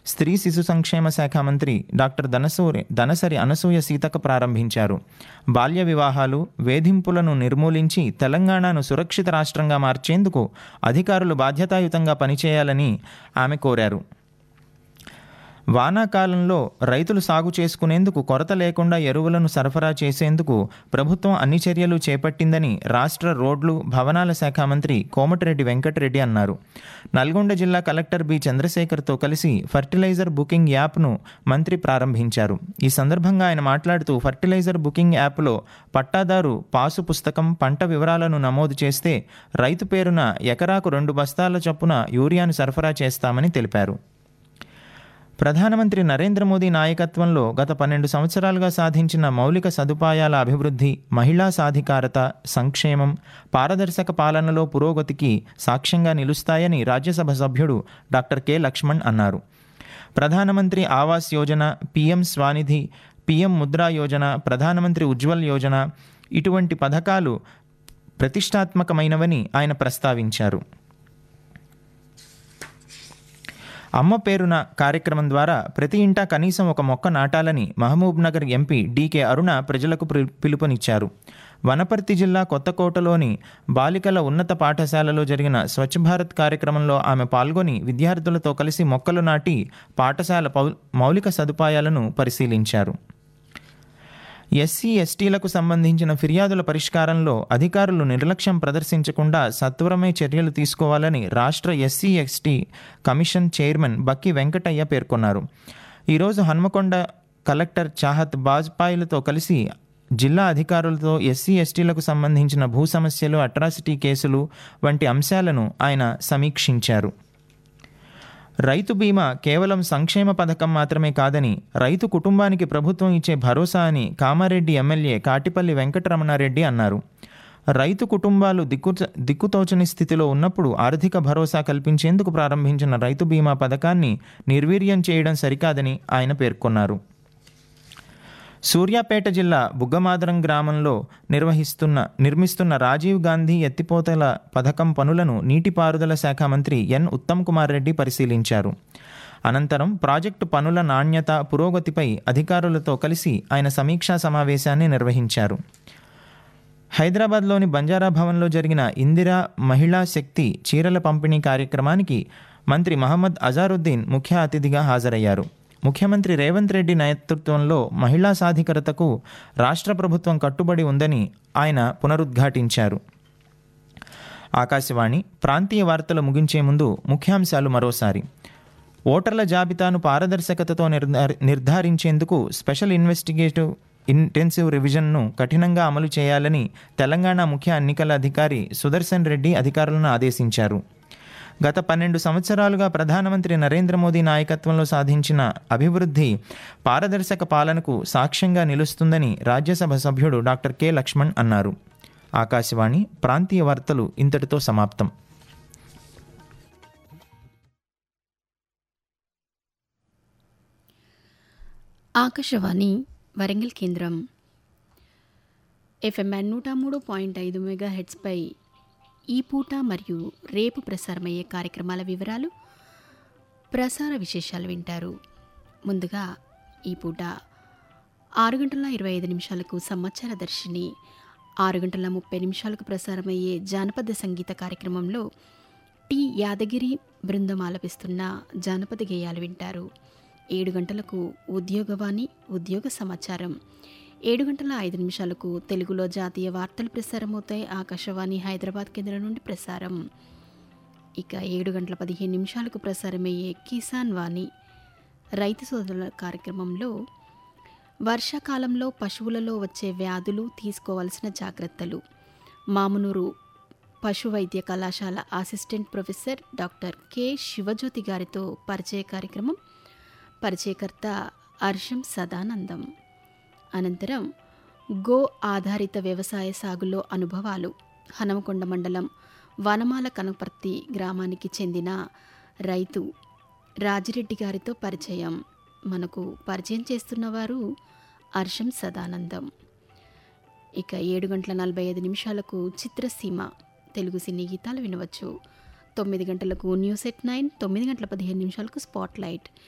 స్త్రీ శిశు సంక్షేమ శాఖ మంత్రి డాక్టర్ ధనసూరి ధనసరి అనసూయ సీతక ప్రారంభించారు బాల్య వివాహాలు వేధింపులను నిర్మూలించి తెలంగాణను సురక్షిత రాష్ట్రంగా మార్చేందుకు అధికారులు బాధ్యతాయుతంగా పనిచేయాలని ఆమె కోరారు వానాకాలంలో రైతులు సాగు చేసుకునేందుకు కొరత లేకుండా ఎరువులను సరఫరా చేసేందుకు ప్రభుత్వం అన్ని చర్యలు చేపట్టిందని రాష్ట్ర రోడ్లు భవనాల శాఖ మంత్రి కోమటిరెడ్డి వెంకటరెడ్డి అన్నారు నల్గొండ జిల్లా కలెక్టర్ బి చంద్రశేఖర్తో కలిసి ఫర్టిలైజర్ బుకింగ్ యాప్ను మంత్రి ప్రారంభించారు ఈ సందర్భంగా ఆయన మాట్లాడుతూ ఫర్టిలైజర్ బుకింగ్ యాప్లో పట్టాదారు పాసు పుస్తకం పంట వివరాలను నమోదు చేస్తే రైతు పేరున ఎకరాకు రెండు బస్తాల చొప్పున యూరియాను సరఫరా చేస్తామని తెలిపారు ప్రధానమంత్రి నరేంద్ర మోదీ నాయకత్వంలో గత పన్నెండు సంవత్సరాలుగా సాధించిన మౌలిక సదుపాయాల అభివృద్ధి మహిళా సాధికారత సంక్షేమం పారదర్శక పాలనలో పురోగతికి సాక్ష్యంగా నిలుస్తాయని రాజ్యసభ సభ్యుడు డాక్టర్ కె లక్ష్మణ్ అన్నారు ప్రధానమంత్రి ఆవాస్ యోజన పీఎం స్వానిధి పీఎం ముద్రా యోజన ప్రధానమంత్రి ఉజ్వల్ యోజన ఇటువంటి పథకాలు ప్రతిష్టాత్మకమైనవని ఆయన ప్రస్తావించారు అమ్మ పేరున కార్యక్రమం ద్వారా ప్రతి ఇంటా కనీసం ఒక మొక్క నాటాలని Mahabubnagar MP DK Aruna ప్రజలకు పిలుపునిచ్చారు వనపర్తి జిల్లా కొత్తకోటలోని బాలికల ఉన్నత పాఠశాలలో జరిగిన స్వచ్ఛ భారత్ కార్యక్రమంలో ఆమె పాల్గొని విద్యార్థులతో కలిసి మొక్కలు నాటి పాఠశాల మౌలిక సదుపాయాలను పరిశీలించారు ఎస్సీ ఎస్టీలకు సంబంధించిన ఫిర్యాదుల పరిష్కారంలో అధికారులు నిర్లక్ష్యం ప్రదర్శించకుండా సత్వరమే చర్యలు తీసుకోవాలని రాష్ట్ర SC ST commission chairman Bakki Venkataiah పేర్కొన్నారు ఈరోజు హన్మకొండ కలెక్టర్ చాహత్ బాజ్పాయిలతో కలిసి జిల్లా అధికారులతో ఎస్సీ ఎస్టీలకు సంబంధించిన భూ సమస్యలు అట్రాసిటీ కేసులు వంటి అంశాలను ఆయన సమీక్షించారు రైతు బీమా కేవలం సంక్షేమ పథకం మాత్రమే కాదని రైతు కుటుంబానికి ప్రభుత్వం ఇచ్చే భరోసా అని కామారెడ్డి ఎమ్మెల్యే కాటిపల్లి వెంకటరమణారెడ్డి అన్నారు రైతు కుటుంబాలు దిక్కు దిక్కుతోచని స్థితిలో ఉన్నప్పుడు ఆర్థిక భరోసా కల్పించేందుకు ప్రారంభించిన రైతు బీమా పథకాన్ని నిర్వీర్యం చేయడం సరికాదని ఆయన పేర్కొన్నారు సూర్యాపేట జిల్లా బుగ్గమాదరం గ్రామంలో నిర్వహిస్తున్న నిర్మిస్తున్న రాజీవ్ గాంధీ ఎత్తిపోతల పథకం పనులను నీటిపారుదల శాఖ మంత్రి ఎన్ ఉత్తమ్ కుమార్ రెడ్డి పరిశీలించారు అనంతరం ప్రాజెక్టు పనుల నాణ్యత పురోగతిపై అధికారులతో కలిసి ఆయన సమీక్షా సమావేశాన్ని నిర్వహించారు హైదరాబాద్లోని బంజారా భవన్లో జరిగిన ఇందిరా మహిళా శక్తి చీరల పంపిణీ కార్యక్రమానికి మంత్రి మహమ్మద్ అజారుద్దీన్ ముఖ్య అతిథిగా హాజరయ్యారు ముఖ్యమంత్రి రేవంత్ రెడ్డి నేతృత్వంలో మహిళా సాధికారతకు రాష్ట్ర ప్రభుత్వం కట్టుబడి ఉందని ఆయన పునరుద్ఘాటించారు ఆకాశవాణి ప్రాంతీయ వార్తలు ముగించే ముందు ముఖ్యాంశాలు మరోసారి ఓటర్ల జాబితాను పారదర్శకతతో నిర్ధారించేందుకు స్పెషల్ ఇన్వెస్టిగేటివ్ ఇంటెన్సివ్ రివిజన్ను కఠినంగా అమలు చేయాలని తెలంగాణ ముఖ్య ఎన్నికల అధికారి సుదర్శన్ రెడ్డి అధికారులను ఆదేశించారు గత పన్నెండు సంవత్సరాలుగా ప్రధానమంత్రి నరేంద్ర మోదీ నాయకత్వంలో సాధించిన అభివృద్ధి పారదర్శక పాలనకు సాక్ష్యంగా నిలుస్తుందని రాజ్యసభ సభ్యుడు డాక్టర్ కె లక్ష్మణ్ అన్నారు ఆకాశవాణి ప్రాంతీయ వార్తలు ఇంతటితో సమాప్తం ఆకాశవాణి వరంగల్ కేంద్రం ఎఫ్ఎంఎన్ నూట మూడు పాయింట్ ఐదు మెగా హెడ్స్పై ఈ పూట మరియు రేపు ప్రసారమయ్యే కార్యక్రమాల వివరాలు ప్రసార విశేషాలు వింటారు ముందుగా ఈ పూట ఆరు గంటల ఇరవై ఐదు నిమిషాలకు సంవత్సర దర్శిని ఆరు గంటల ముప్పై నిమిషాలకు ప్రసారమయ్యే జానపద సంగీత కార్యక్రమంలో టి యాదగిరి బృందం ఆలపిస్తున్న జానపద గేయాలు వింటారు ఏడు గంటలకు ఉద్యోగవాణి ఉద్యోగ సమాచారం ఏడు గంటల ఐదు నిమిషాలకు తెలుగులో జాతీయ వార్తలు ప్రసారమవుతాయి ఆకాశవాణి హైదరాబాద్ కేంద్రం నుండి ప్రసారం ఇక ఏడు గంటల పదిహేను నిమిషాలకు ప్రసారమయ్యే కిసాన్ వాణి రైతు సోదరుల కార్యక్రమంలో వర్షాకాలంలో పశువులలో వచ్చే వ్యాధులు తీసుకోవాల్సిన జాగ్రత్తలు మామునూరు పశు వైద్య కళాశాల assistant professor doctor K Sivajyothi గారితో పరిచయ కార్యక్రమం పరిచయకర్త హర్షం సదానందం అనంతరం గో ఆధారిత వ్యవసాయ సాగులో అనుభవాలు హనమకొండ మండలం వనమాల కనపర్తి గ్రామానికి చెందిన రైతు రాజిరెడ్డి గారితో పరిచయం మనకు పరిచయం చేస్తున్నవారు హర్షం సదానందం ఇక ఏడు గంటల నలభై ఐదు నిమిషాలకు చిత్రసీమ తెలుగు సినీ గీతాలు వినవచ్చు తొమ్మిది గంటలకు న్యూస్ ఎట్ నైన్ తొమ్మిది గంటల పదిహేను నిమిషాలకు స్పాట్ లైట్